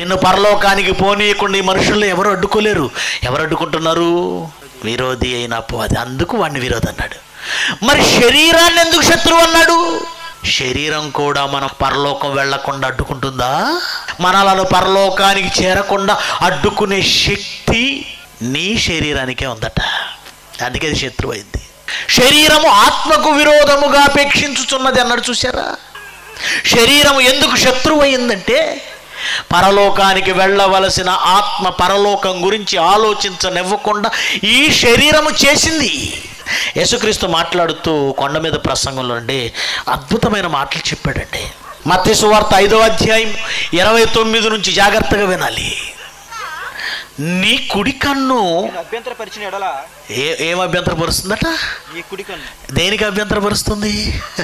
నిన్ను పరలోకానికి పోనీయకుండా ఈ మనుషుల్లో ఎవరు అడ్డుకోలేరు ఎవరు అడ్డుకుంటున్నారు విరోధి అయిన అపవాది అందుకు వాడిని విరోధి అన్నాడు మరి శరీరాన్ని ఎందుకు శత్రువు అన్నాడు శరీరం కూడా మన పరలోకం వెళ్లకుండా అడ్డుకుంటుందా మనలను పరలోకానికి చేరకుండా అడ్డుకునే శక్తి నీ శరీరానికే ఉందట అందుకే అది శత్రువు అయింది శరీరము ఆత్మకు విరోధముగా అపేక్షించుచున్నది అన్నాడు చూసారా శరీరం ఎందుకు శత్రువు అయిందంటే పరలోకానికి వెళ్ళవలసిన ఆత్మ పరలోకం గురించి ఆలోచించనివ్వకుండా ఈ శరీరము చేసింది యేసుక్రీస్తు మాట్లాడుతూ కొండ మీద ప్రసంగంలో అండి అద్భుతమైన మాటలు చెప్పాడండి మత్తి సువార్త ఐదో అధ్యాయం ఇరవై తొమ్మిది నుంచి జాగ్రత్తగా వినాలి నీ కుడి కన్ను నేను అభ్యంతరపరిచిన ఎడల ఏ ఏం అభ్యంతరపరుస్తుందట ఈ కుడి కన్ను దేనికి అభ్యంతరపరుస్తుంది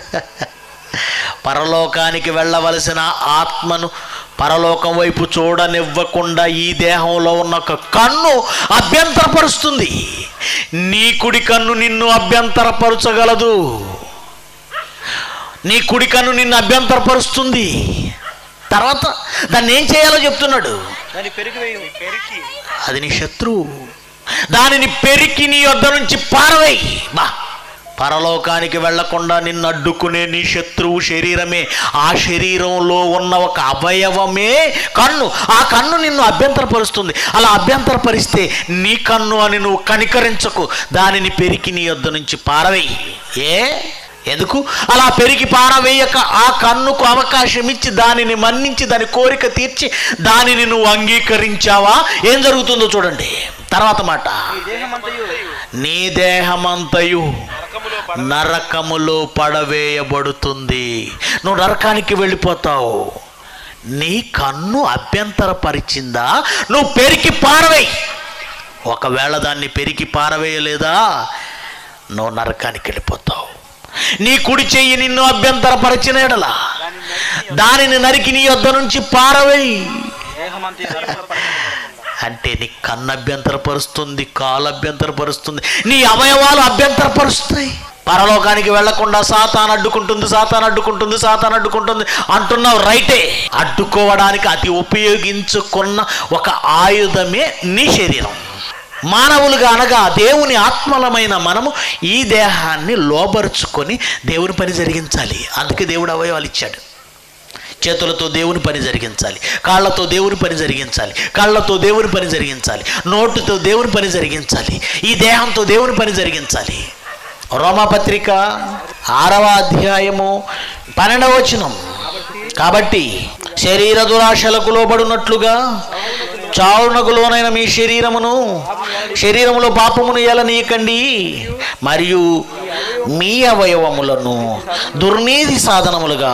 పరలోకానికి వెళ్ళవలసిన ఆత్మను పరలోకం వైపు చూడనివ్వకుండా ఈ దేహంలో ఉన్న ఒక కన్ను అభ్యంతరపరుస్తుంది నీ కుడి కన్ను నిన్ను అభ్యంతరపరచగలదు నీ కుడి కన్ను నిన్ను అభ్యంతరపరుస్తుంది తర్వాత దాన్ని ఏం చేయాలో చెప్తున్నాడు దాన్ని పెరిగి వేయు పెరికి అది నీ శత్రువు దానిని పెరికి నీ వద్ద నుంచి పారవేయి బా పరలోకానికి వెళ్లకుండా నిన్ను అడ్డుకునే నీ శత్రువు శరీరమే ఆ శరీరంలో ఉన్న ఒక అవయవమే కన్ను ఆ కన్ను నిన్ను అభ్యంతరపరుస్తుంది అలా అభ్యంతరపరిస్తే నీ కన్ను అని నువ్వు కనికరించకు దానిని పెరికి నీ వద్ద నుంచి పారవేయి ఏ ఎందుకు అలా పెరిగి పారవేయక ఆ కన్నుకు అవకాశం ఇచ్చి దానిని మన్నించి దాని కోరిక తీర్చి దానిని నువ్వు అంగీకరించావా ఏం జరుగుతుందో చూడండి తర్వాత మాట ఈ దేహమంతయు నీ దేహమంతయు నరకములో నరకములో పడవేయబడుతుంది నువ్వు నరకానికి వెళ్ళిపోతావు నీ కన్ను అభ్యంతరపరిచిందా నువ్వు పెరికి పారవేయి ఒకవేళ దాన్ని పెరికి పారవేయలేదా నువ్వు నరకానికి వెళ్ళిపోతావు నీ కుడి చెయ్యి నిన్ను అభ్యంతరపరిచిన ఎడలా దానిని నరికి నీ వద్ద నుంచి పారవేయి దేహమంతయు నరకములో అంటే నీ కన్ను అభ్యంతరపరుస్తుంది కాలు అభ్యంతరపరుస్తుంది నీ అవయవాలు అభ్యంతరపరుస్తాయి పరలోకానికి వెళ్లకుండా సాతాన్ అడ్డుకుంటుంది సాతాన్ అడ్డుకుంటుంది సాతాన్ అడ్డుకుంటుంది అంటున్నావు రైటే అడ్డుకోవడానికి అతి ఉపయోగించుకున్న ఒక ఆయుధమే నీ శరీరం మానవులుగా అనగా దేవుని ఆత్మలమైన మనము ఈ దేహాన్ని లోబరుచుకొని దేవుని పని జరిగించాలి అందుకే దేవుడు అవయవాలు ఇచ్చాడు చేతులతో దేవుని పని జరిగించాలి కాళ్ళతో దేవుని పని జరిగించాలి కళ్ళతో దేవుని పని జరిగించాలి నోటుతో దేవుని పని జరిగించాలి ఈ దేహంతో దేవుని పని జరిగించాలి రోమాపత్రిక ఆరవ అధ్యాయము పన్నెండవ వచనం కాబట్టి శరీర దురాశలకు లోబడినట్లుగా చావునకు లోనైన మీ శరీరమును శరీరములో పాపమును ఎలనీయకండి మరియు మీ అవయవములను దుర్నీతి సాధనములుగా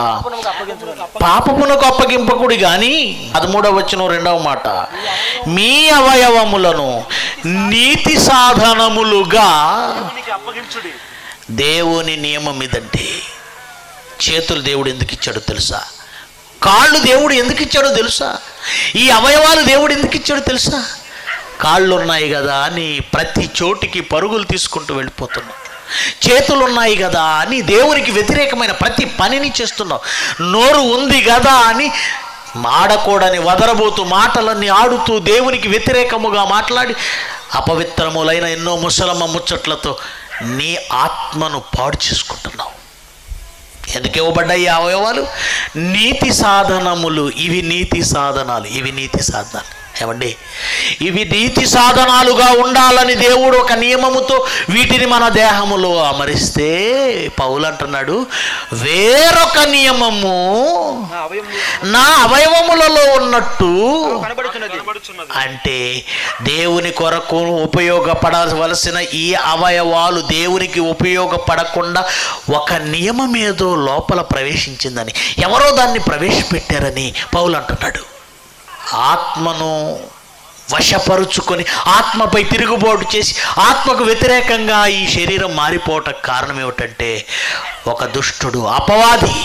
పాపమునకు అప్పగింపకుడి గాని పదమూడవ వచ్చిన రెండవ మాట మీ అవయవములను నీతి సాధనములుగా దేవునికి అప్పగించుడి దేవుని నియమం ఇదంటే చేతులు దేవుడు ఎందుకు ఇచ్చాడో తెలుసా కాళ్ళు దేవుడు ఎందుకు ఇచ్చాడో తెలుసా ఈ అవయవాలు దేవుడు ఎందుకు ఇచ్చాడో తెలుసా కాళ్ళు ఉన్నాయి కదా అని ప్రతి చోటికి పరుగులు తీసుకుంటూ వెళ్ళిపోతున్నావు చేతులు ఉన్నాయి కదా అని దేవునికి వ్యతిరేకమైన ప్రతి పనిని చేస్తున్నావు నోరు ఉంది కదా అని ఆడకూడని వదరబోతూ మాటలన్నీ ఆడుతూ దేవునికి వ్యతిరేకముగా మాట్లాడి అపవిత్రములైన ఎన్నో ముసలమ్మ ముచ్చట్లతో నీ ఆత్మను పాడు చేసుకుంటున్నావు ఎందుకు ఇవ్వబడ్డాయి ఈ అవయవాలు నీతి సాధనములు ఇవి నీతి సాధనాలు ఇవి నీతి సాధనాలు ఏమండి ఇవి నీతి సాధనాలుగా ఉండాలని దేవుడు ఒక నియమముతో వీటిని మన దేహములో అమరిస్తే పౌలు అంటున్నాడు వేరొక నియమము నా అవయవం నా అవయవములలో ఉన్నట్టు కనబడుతున్నది అంటే దేవుని కొరకు ఉపయోగపడవలసిన ఈ అవయవాలు దేవునికి ఉపయోగపడకుండా ఒక నియమం ఏదో లోపల ప్రవేశించిందని ఎవరో దాన్ని ప్రవేశపెట్టారని పౌలు అంటున్నాడు ఆత్మను వశపరుచుకొని ఆత్మపై తిరుగుబాటు చేసి ఆత్మకు వ్యతిరేకంగా ఈ శరీరం మారిపోవటం కారణం ఏమిటంటే ఒక దుష్టుడు అపవాది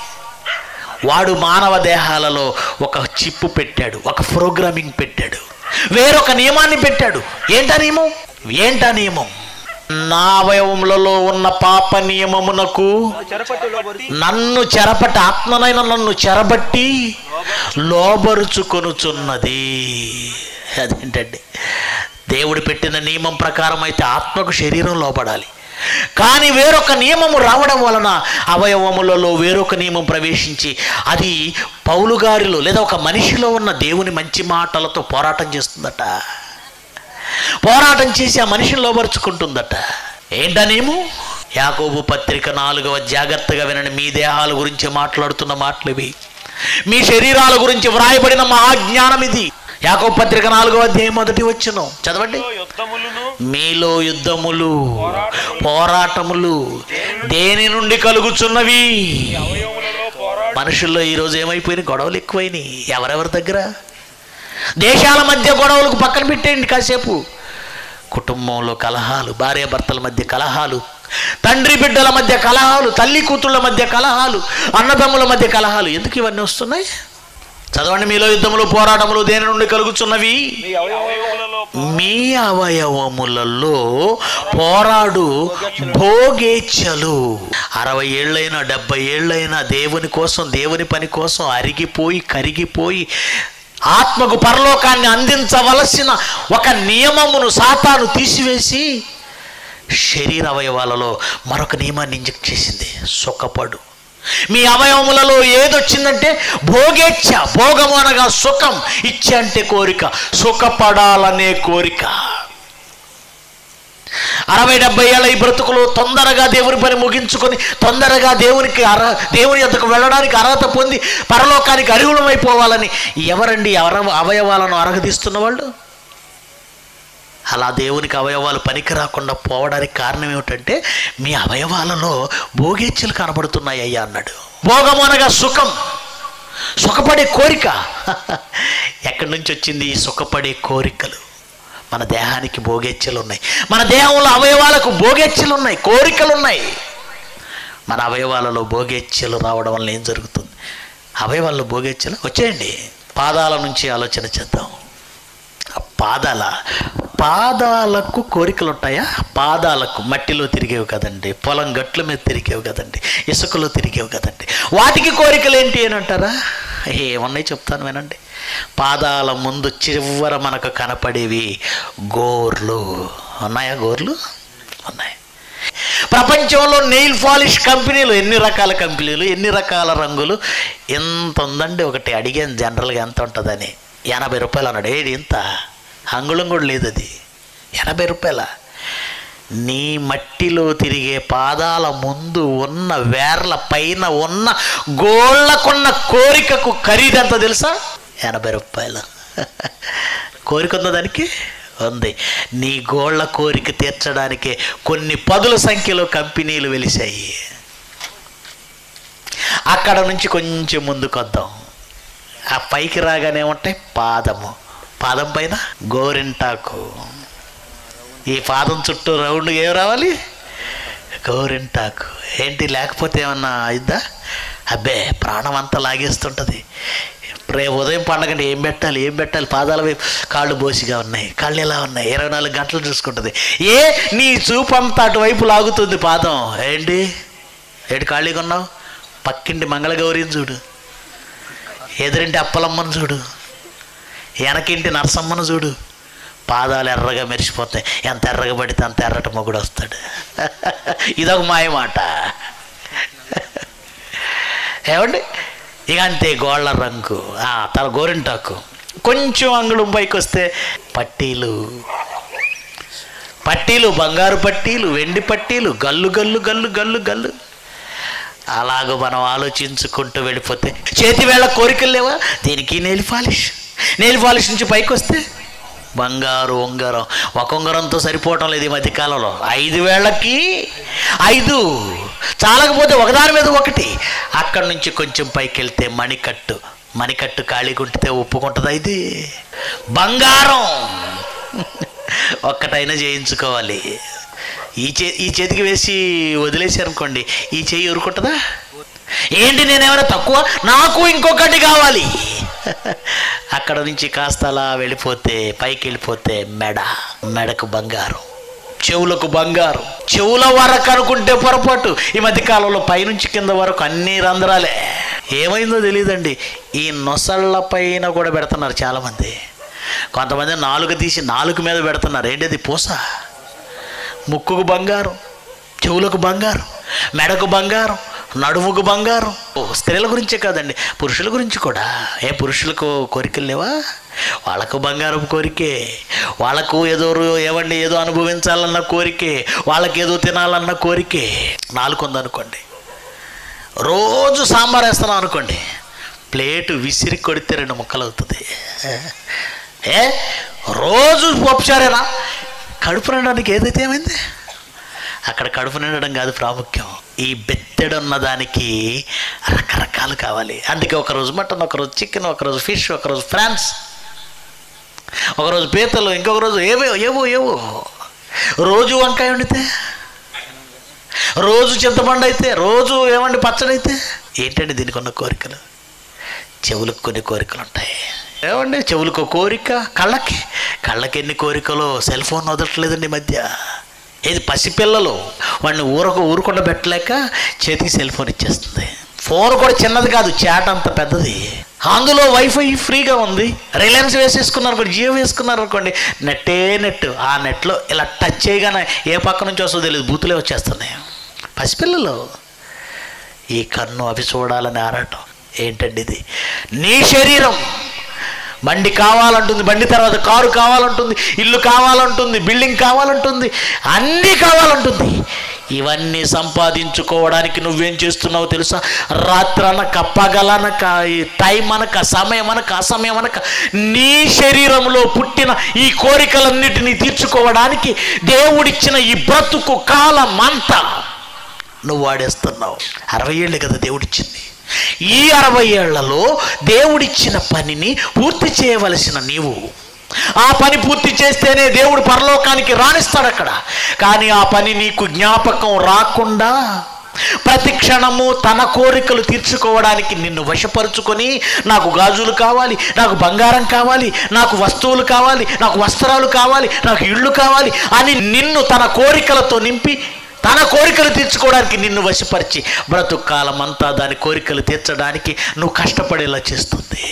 వాడు మానవ దేహాలలో ఒక చిప్పు పెట్టాడు ఒక ప్రోగ్రామింగ్ పెట్టాడు వేరొక నియమాన్ని పెట్టాడు ఏంటా నియమం ఏంటా నియమం నా అవయవములలో ఉన్న పాప నియమమునకు చెరపట్టి లోబడి నన్ను చెరపట్టి ఆత్మనైన నన్ను చెరబట్టి లోబరుచుకొనుచున్నది అదేంటండి దేవుడు పెట్టిన నియమం ప్రకారం అయితే ఆత్మకు శరీరం లోపడాలి కానీ వేరొక నియమము రావడం వలన అవయవములలో వేరొక నియమం ప్రవేశించి అది పౌలు గారిలో లేదా ఒక మనిషిలో ఉన్న దేవుని మంచి మాటలతో పోరాటం చేస్తుందట పోరాటం చేసి ఆ మనిషిని లోపరుచుకుంటుందట ఏంటనేమో యాకోబు పత్రిక నాలుగవ జాగ్రత్తగా వినండి మీ దేహాల గురించి మాట్లాడుతున్న మాటలు ఇవి మీ శరీరాల గురించి వ్రాయబడిన మహాజ్ఞానం ఇది యాకోబు పత్రిక నాలుగవ అధ్యాయం మొదటి వచ్చును చదవండి యుద్ధములను మీలో యుద్ధములు పోరాటములు దేని నుండి కలుగుచున్నవి అవయవములలో పోరాడు మనుషుల్లో ఈరోజు ఏమైపోయినాయి గొడవలు ఎక్కువైనాయి ఎవరెవరి దగ్గర దేశాల మధ్య గొడవలకు పక్కన పెట్టేయండి కాసేపు కుటుంబంలో కలహాలు భార్యాభర్తల మధ్య కలహాలు తండ్రి బిడ్డల మధ్య కలహాలు తల్లి కూతుళ్ళ మధ్య కలహాలు అన్నదమ్ముల మధ్య కలహాలు ఎందుకు ఇవన్నీ వస్తున్నాయి చదవండి మీలో యుద్ధములు పోరాటములు దేని నుండి కలుగుచున్నవి మీ అవయవములలో మీ అవయవములలో పోరాడు భోగేచ్ఛలు అరవై ఏళ్ళైనా డెబ్బై ఏళ్ళైనా దేవుని కోసం దేవుని పని కోసం అరిగిపోయి కరిగిపోయి ఆత్మకు పరలోకాన్ని అందించవలసిన ఒక నియమమును సాతాను తీసివేసి శరీర అవయవాలలో మరొక నియమాన్ని ఇంజెక్ట్ చేసింది సుఖపడు మీ అవయవములలో ఏదొచ్చిందంటే భోగేచ్ఛ భోగము అనగా సుఖం ఇచ్చ అంటే కోరిక సుఖపడాలనే కోరిక అరవై డెబ్బై ఏళ్ళ ఈ బ్రతుకులు తొందరగా దేవుని పని ముగించుకొని తొందరగా దేవునికి అర్హ దేవుని యొద్దకు వెళ్ళడానికి అర్హత పొంది పరలోకానికి అర్హులమైపోవాలని ఎవరండి అర అవయవాలను అరగదీస్తున్న వాళ్ళు అలా దేవునికి అవయవాలు పనికి రాకుండా పోవడానికి కారణం ఏమిటంటే మీ అవయవాలలో భోగేచ్ఛలు కనబడుతున్నాయి అయ్యా అన్నాడు భోగం అనగా సుఖం సుఖపడే కోరిక ఎక్కడి నుంచి వచ్చింది ఈ సుఖపడే కోరికలు మన దేహానికి భోగేచ్ఛలు ఉన్నాయి మన దేహంలో అవయవాలకు భోగేచ్ఛలు ఉన్నాయి కోరికలు ఉన్నాయి మన అవయవాలలో భోగేచ్ఛలు రావడం వల్ల ఏం జరుగుతుంది అవయవాల్లో భోగేచ్ఛలు వచ్చేయండి పాదాల నుంచి ఆలోచన చేద్దాం ఆ పాదాల పాదాలకు కోరికలు ఉంటాయా పాదాలకు మట్టిలో తిరిగేవి కదండి పొలం గట్ల మీద తిరిగేవి కదండి ఇసుకలో తిరిగేవి కదండి వాటికి కోరికలు ఏంటి అని అంటారా ఏమన్నాయి చెప్తాను వినండి పాదాల ముందు చివర మనకు కనపడేవి గోర్లు ఉన్నాయా గోర్లు ఉన్నాయి ప్రపంచంలో నెయిల్ పాలిష్ కంపెనీలు ఎన్ని రకాల కంపెనీలు ఎన్ని రకాల రంగులు ఎంత ఉందండి ఒకటి అడిగాను జనరల్గా ఎంత ఉంటుందని ఎనభై రూపాయలు అన్నాడు ఏది ఇంత అంగుళం కూడా లేదు అది ఎనభై రూపాయల నీ మట్టిలో తిరిగే పాదాల ముందు ఉన్న వేర్ల పైన ఉన్న గోళ్ళకున్న కోరికకు ఖరీదెంత తెలుసా ఎనభై రూపాయలు కోరిక ఉందా దానికి ఉంది నీ గోళ్ళ కోరిక తీర్చడానికే కొన్ని పదుల సంఖ్యలో కంపెనీలు వెలిశాయి అక్కడ నుంచి కొంచెం ముందుకు వద్దాం ఆ పైకి రాగానే ఉంటాయి పాదము పాదం పైన గోరింటాకు ఈ పాదం చుట్టూ రౌండ్ ఏం రావాలి గోరింటాకు ఏంటి లేకపోతే ఏమన్నా అయిద్దా అబ్బే ప్రాణం అంతా లాగేస్తుంటుంది రేపు ఉదయం పండగంటే ఏం పెట్టాలి ఏం పెట్టాలి పాదాల వైపు కాళ్ళు బోసిగా ఉన్నాయి కళ్ళు ఎలా ఉన్నాయి ఇరవై నాలుగు గంటలు చూసుకుంటుంది ఏ నీ చూపు అంతా అటువైపు లాగుతుంది పాదం ఏంటి ఏడు ఖాళీగా ఉన్నావు పక్కింటి మంగళగౌరిని చూడు ఎదురింటి అప్పలమ్మను చూడు వెనకింటి నరసమ్మను చూడు పాదాలు ఎర్రగా మెరిసిపోతాయి ఎంత ఎర్రగా పడితే అంత ఎర్రటి మొగుడు వస్తాడు ఇదొక మాయ మాట ఏమండి ఇక అంతే గోళ్ళ రంగు ఆ, తల గోరింటాకు కొంచెం అంగుళం పైకి వస్తే పట్టీలు పట్టీలు బంగారు పట్టీలు వెండి పట్టీలు గల్లు గల్లు గల్లు గల్లు గల్లు అలాగ మనం ఆలోచించుకుంటూ వెళ్ళిపోతే చేతి వేళ కోరికలు లేవా దీనికి నెయిల్ పాలిష్ నెయిల్ పాలిష్ నుంచి పైకి వస్తే బంగారు ఉంగరం ఒక ఉంగరంతో సరిపోవటం లేదు ఈ మధ్యకాలంలో ఐదు వేళ్ళకి ఐదు చాలకపోతే ఒకదాని మీద ఒకటి అక్కడి నుంచి కొంచెం పైకి వెళ్తే మణికట్టు మణికట్టు ఖాళీ గుంటితే ఒప్పుకుంటుందా ఇది బంగారం ఒక్కటైనా చేయించుకోవాలి ఈ చే ఈ చేతికి వేసి వదిలేశారనుకోండి ఈ చేయి ఊరుకుంటుందా ఏంటి నేనేమైనా తక్కువ నాకు ఇంకొకటి కావాలి అక్కడ నుంచి కాస్త అలా వెళ్ళిపోతే పైకి వెళ్ళిపోతే మెడ మెడకు బంగారం చెవులకు బంగారం చెవుల వరకు అనుకుంటే పొరపాటు ఈ మధ్య కాలంలో పైనుంచి కింద వరకు అన్ని రంధ్రాలే ఏమైందో తెలియదండి ఈ నొసళ్ళ పైన కూడా పెడుతున్నారు చాలామంది కొంతమంది నాలుగు తీసి నాలుగు మీద పెడుతున్నారు ఏంటిది పూస ముక్కుకు బంగారం చెవులకు బంగారం మెడకు బంగారం నడుముకు బంగారం ఓ స్త్రీల గురించే కాదండి పురుషుల గురించి కూడా ఏ పురుషులకు కోరికలు లేవా వాళ్ళకు బంగారం కోరికే వాళ్ళకు ఏదో రో- ఏమండి ఏదో అనుభవించాలన్న కోరికే వాళ్ళకి ఏదో తినాలన్న కోరికే నాలుగు ఉందనుకోండి రోజు సాంబార్ వేస్తున్నాం అనుకోండి ప్లేటు విసిరి కొడితే రెండు ముక్కలు అవుతుంది ఏ రోజు పప్పుచారేనా కడుపు నిండడానికి ఏదైతే ఏమైంది అక్కడ కడుపు నిండడం కాదు ప్రాముఖ్యం ఈ బెత్తెడున్న దానికి రకరకాలు కావాలి అందుకే ఒకరోజు మటన్ ఒకరోజు చికెన్ ఒకరోజు ఫిష్ ఒకరోజు ఫ్రాన్స్ ఒకరోజు పీతలు ఇంకొక రోజు ఏవో ఏవో ఏవో రోజు వంకాయ వండితే రోజు చింతపండు అయితే రోజు ఏమండి పచ్చడి అయితే ఏంటండి దీనికి ఉన్న కోరికలు చెవులకు కొన్ని కోరికలు ఉంటాయి ఏమండి చెవులకు కోరిక కళ్ళకి కళ్ళకి ఎన్ని కోరికలు సెల్ ఫోన్ వదలట్లేదండి ఈ మధ్య ఏది పసిపిల్లలు వాడిని ఊరకు ఊరుకుండా పెట్టలేక చేతికి సెల్ ఫోన్ ఇచ్చేస్తుంది ఫోన్ కూడా చిన్నది కాదు చాట్ అంత పెద్దది అందులో వైఫై ఫ్రీగా ఉంది రిలయన్స్ వేసేసుకున్నారు అనుకోండి జియో వేసుకున్నారు అనుకోండి నెట్టే నెట్ ఆ నెట్లో ఇలా టచ్ చేయగానే ఏ పక్క నుంచి వస్తుందో తెలియదు బూతులే వచ్చేస్తున్నాయి పసిపిల్లలు ఈ కన్ను అవి చూడాలని ఆరాటం ఏంటండి ఇది నీ శరీరం బండి కావాలంటుంది బండి తర్వాత కారు కావాలంటుంది ఇల్లు కావాలంటుంది బిల్డింగ్ కావాలంటుంది అన్నీ కావాలంటుంది ఇవన్నీ సంపాదించుకోవడానికి నువ్వేం చేస్తున్నావో తెలుసా రాత్రనక పగలనక ఈ టైం అనక సమయం అనక అసమయం అనక నీ శరీరంలో పుట్టిన ఈ కోరికలన్నిటినీ తీర్చుకోవడానికి దేవుడిచ్చిన ఈ బ్రతుకు కాలం అంతా నువ్వు వాడేస్తున్నావు అరవై ఏళ్ళు కదా దేవుడిచ్చింది ఈ అరవై ఏళ్లలో దేవుడిచ్చిన పనిని పూర్తి చేయవలసిన నీవు ఆ పని పూర్తి చేస్తేనే దేవుడు పరలోకానికి రాణిస్తాడు అక్కడ కానీ ఆ పని నీకు జ్ఞాపకం రాకుండా ప్రతి క్షణము తన కోరికలు తీర్చుకోవడానికి నిన్ను వశపరుచుకొని నాకు గాజులు కావాలి నాకు బంగారం కావాలి నాకు వస్తువులు కావాలి నాకు వస్త్రాలు కావాలి నాకు ఇళ్ళు కావాలి అని నిన్ను తన కోరికలతో నింపి తన కోరికలు తీర్చుకోవడానికి నిన్ను వశపరిచి బ్రతుకు కాలం అంతా దాని కోరికలు తీర్చడానికి నువ్వు కష్టపడేలా చేస్తుంది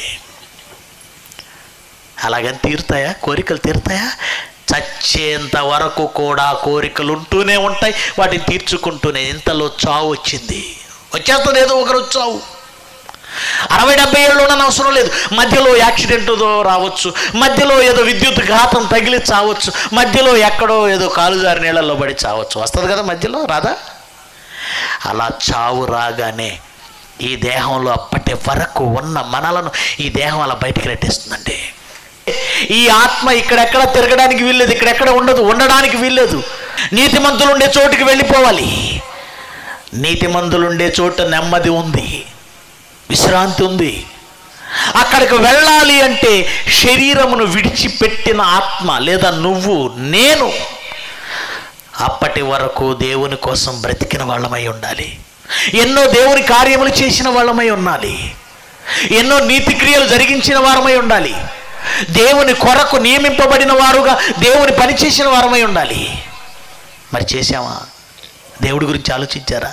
అలాగని తీరుతాయా కోరికలు తీరుతాయా చచ్చేంత వరకు కూడా కోరికలు ఉంటూనే ఉంటాయి వాటిని తీర్చుకుంటూనే ఇంతలో చావు వచ్చింది వచ్చేస్తుంది ఏదో ఒకరోజు చావు అరవై డెబ్బై ఏళ్ళు ఉండని అవసరం లేదు మధ్యలో యాక్సిడెంట్ రావచ్చు మధ్యలో ఏదో విద్యుత్ ఘాతం తగిలి చావచ్చు మధ్యలో ఎక్కడో ఏదో కాలుజారి నీళ్ళల్లో పడి చావచ్చు వస్తుంది కదా మధ్యలో రాదా అలా చావు రాగానే ఈ దేహంలో అప్పటి వరకు ఉన్న మనలను ఈ దేహం అలా బయటికి నెట్టేస్తుందండి ఈ ఆత్మ ఇక్కడెక్కడ తిరగడానికి వీల్లేదు ఇక్కడెక్కడ ఉండదు ఉండడానికి వీల్లేదు నీతిమంతులు ఉండే చోటుకి వెళ్ళిపోవాలి నీతిమంతులు ఉండే చోట నెమ్మది ఉంది విశ్రాంతి ఉంది అక్కడికి వెళ్ళాలి అంటే శరీరమును విడిచిపెట్టిన ఆత్మ లేదా నువ్వు నేను అప్పటి వరకు దేవుని కోసం బ్రతికిన వాళ్ళమై ఉండాలి ఎన్నో దేవుని కార్యములు చేసిన వాళ్ళమై ఉండాలి ఎన్నో నీతి క్రియలు జరిగించిన వారమై ఉండాలి దేవుని కొరకు నియమింపబడిన వారుగా దేవుని పని చేసిన వారమై ఉండాలి మరి చేశామా దేవుడి గురించి ఆలోచించారా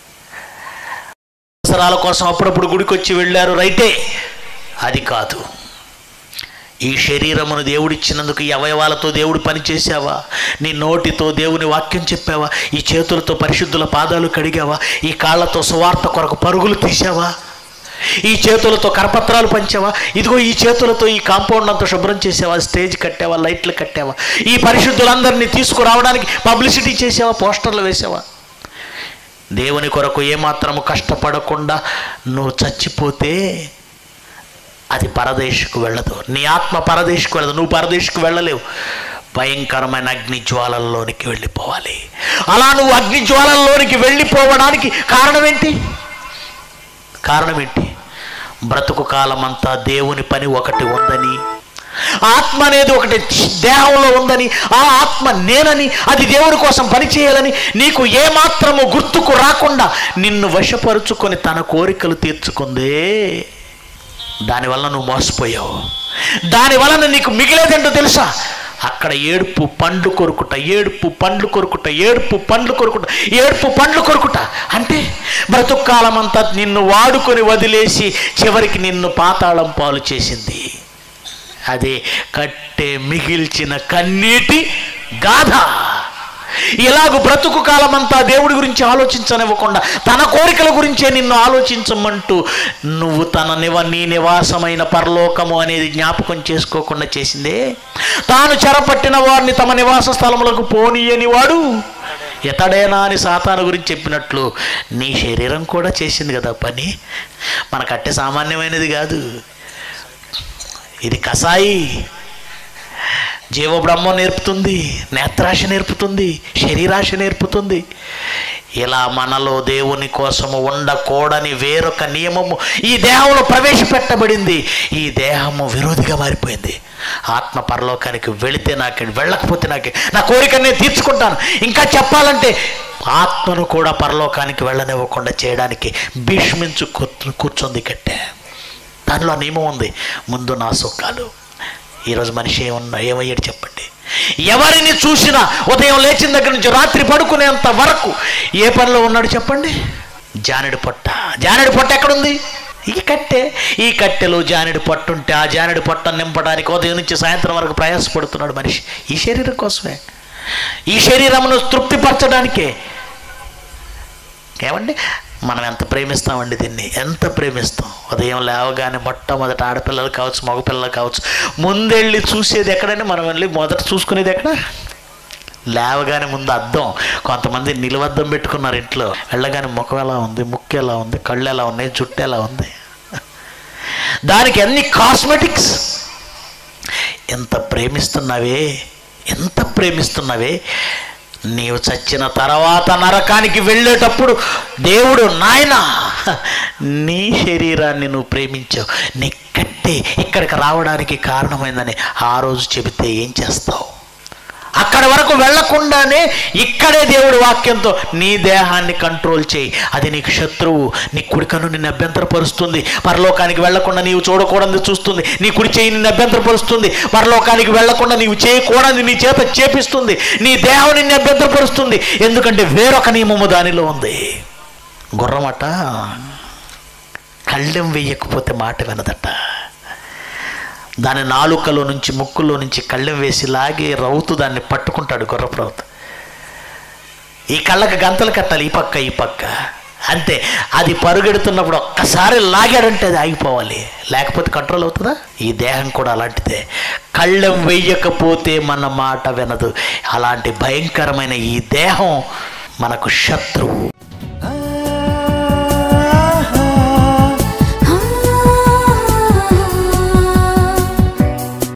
అవసరాల కోసం అప్పుడప్పుడు గుడికి వచ్చి వెళ్ళారు రైటే అది కాదు ఈ శరీరమును దేవుడిచ్చినందుకు ఈ అవయవాలతో దేవుడు పని చేశావా నీ నోటితో దేవుని వాక్యం చెప్పావా ఈ చేతులతో పరిశుద్ధుల పాదాలు కడిగావా ఈ కాళ్ళతో సువార్త కొరకు పరుగులు తీసావా ఈ చేతులతో కరపత్రాలు పంచావా ఇదిగో ఈ చేతులతో ఈ కాంపౌండ్ అంతా శుభ్రం చేసావా స్టేజ్ కట్టావా లైట్లు కట్టావా ఈ పరిశుద్ధులందరినీ తీసుకురావడానికి పబ్లిసిటీ చేసావా పోస్టర్లు వేసావా దేవుని కొరకు ఏమాత్రము కష్టపడకుండా నువ్వు చచ్చిపోతే అది పరదేశకు వెళ్ళదు నీ ఆత్మ పరదేశకు వెళ్ళదు నువ్వు పరదేశకు వెళ్ళలేవు భయంకరమైన అగ్ని జ్వాలల్లోనికి వెళ్ళిపోవాలి అలా నువ్వు అగ్ని జ్వాలల్లోనికి వెళ్ళిపోవడానికి కారణం ఏంటి కారణం ఏంటి బ్రతుకు కాలమంతా దేవుని పని ఒకటి ఉందని ఆత్మ అనేది ఒకటి దేహంలో ఉందని ఆ ఆత్మ నేనని అది దేవుని కోసం పని చేయాలని నీకు ఏమాత్రము గుర్తుకు రాకుండా నిన్ను వశపరుచుకొని తన కోరికలు తీర్చుకుందే దానివల్ల నువ్వు మోసపోయావు దానివలన నీకు మిగిలేదేంటో తెలుసా అక్కడ ఏడుపు పండ్లు కొరుకుట ఏడుపు పండ్లు కొరుకుట ఏడుపు పండ్లు కొరుకుట ఏడుపు పండ్లు కొరుకుట అంటే బ్రతుకాలం అంతా నిన్ను వాడుకొని వదిలేసి చివరికి నిన్ను పాతాళం పాలు చేసింది అదే కట్టె మిగిల్చిన కన్నీటి గాథ ఇలాగ బ్రతుకు కాలమంతా దేవుడి గురించి ఆలోచించనివ్వకుండా తన కోరికల గురించే నిన్ను ఆలోచించమంటూ నువ్వు తన నివ నీ నివాసమైన పరలోకము అనేది జ్ఞాపకం చేసుకోకుండా చేసిందే తాను చెరపట్టిన వాడిని తమ నివాస స్థలములకు పోనీయని వాడు ఎతడేనా అని సాతాను గురించి చెప్పినట్లు నీ శరీరం కూడా చేసింది కదా పని మనకట్టే సామాన్యమైనది కాదు ఇది కసాయి జీవబ్రహ్మం నేర్పుతుంది నేత్రాశ నేర్పుతుంది శరీరాశ నేర్పుతుంది ఇలా మనలో దేవుని కోసము ఉండకూడని వేరొక నియమము ఈ దేహంలో ప్రవేశపెట్టబడింది ఈ దేహము విరోధిగా మారిపోయింది ఆత్మ పరలోకానికి వెళితే నాకు వెళ్ళకపోతే నాకు నా కోరిక నేను తీర్చుకుంటాను ఇంకా చెప్పాలంటే ఆత్మను కూడా పరలోకానికి వెళ్ళనివ్వకుండా చేయడానికి భీష్మించు కూర్చు- కూర్చుంది కట్టే దానిలో నియమం ఉంది ముందు నా సుఖాలు ఈరోజు మనిషి ఏమన్నా ఏమయ్యాడు చెప్పండి ఎవరిని చూసినా ఉదయం లేచిన దగ్గర నుంచి రాత్రి పడుకునేంత వరకు ఏ పనిలో ఉన్నాడు చెప్పండి జానెడు పొట్ట జానెడు పొట్ట ఎక్కడుంది ఈ కట్టె ఈ కట్టెలో జానెడు పొట్ట ఉంటే ఆ జానెడు పొట్ట నింపడానికి ఉదయం నుంచి సాయంత్రం వరకు ప్రయాసపడుతున్నాడు మనిషి ఈ శరీరం కోసమే ఈ శరీరమును తృప్తిపరచడానికే ఏమండి మనం ఎంత ప్రేమిస్తామండి దీన్ని ఎంత ప్రేమిస్తాం ఉదయం లేవగానే మొట్టమొదట ఆడపిల్లలు కావచ్చు మగపిల్లలు కావచ్చు ముందెళ్ళి చూసేది ఎక్కడండి మనం వెళ్ళి మొదట చూసుకునేది ఎక్కడ లేవగానే ముందు అద్దం కొంతమంది నిలువద్దం పెట్టుకున్నారు ఇంట్లో వెళ్ళగానే ముఖం ఎలా ఉంది ముక్కు ఎలా ఉంది కళ్ళు ఎలా ఉన్నాయి జుట్టు ఎలా ఉంది దానికి అన్ని కాస్మెటిక్స్ ఎంత ప్రేమిస్తున్నావే ఎంత ప్రేమిస్తున్నావే నీవు చచ్చిన తర్వాత నరకానికి వెళ్ళేటప్పుడు దేవుడు నాయన నీ శరీరాన్ని నువ్వు ప్రేమించావు నీ కట్టి ఇక్కడికి రావడానికి కారణమైందని ఆ రోజు చెబితే ఏం చేస్తావు అక్కడ వరకు వెళ్లకుండానే ఇక్కడే దేవుడి వాక్యంతో నీ దేహాన్ని కంట్రోల్ చేయి అది నీకు శత్రువు నీ కుడి కన్ను నిన్ను అభ్యంతరపరుస్తుంది పరలోకానికి వెళ్లకుండా నీవు చూడకూడదు చూస్తుంది నీ కుడి చేయి నిన్ను అభ్యంతరపరుస్తుంది పరలోకానికి వెళ్లకుండా నీవు చేయకూడదు నీ చేత చేపిస్తుంది నీ దేహం నిన్ను అభ్యంతరపరుస్తుంది ఎందుకంటే వేరొక నియమము దానిలో ఉంది గుర్రమట కళ్ళెం వెయ్యకపోతే మాట వినదట దాని నాలుకలో నుంచి ముక్కులో నుంచి కళ్ళెం వేసి లాగి రౌతు దాన్ని పట్టుకుంటాడు గుర్రపు రౌతు ఈ కళ్ళకి గంతలు కట్టాలి ఈ పక్క ఈ పక్క అంతే అది పరుగెడుతున్నప్పుడు ఒక్కసారి లాగాడంటే అది ఆగిపోవాలి లేకపోతే కంట్రోల్ అవుతుందా ఈ దేహం కూడా అలాంటిదే కళ్ళెం వెయ్యకపోతే మన మాట వినదు అలాంటి భయంకరమైన ఈ దేహం మనకు శత్రువు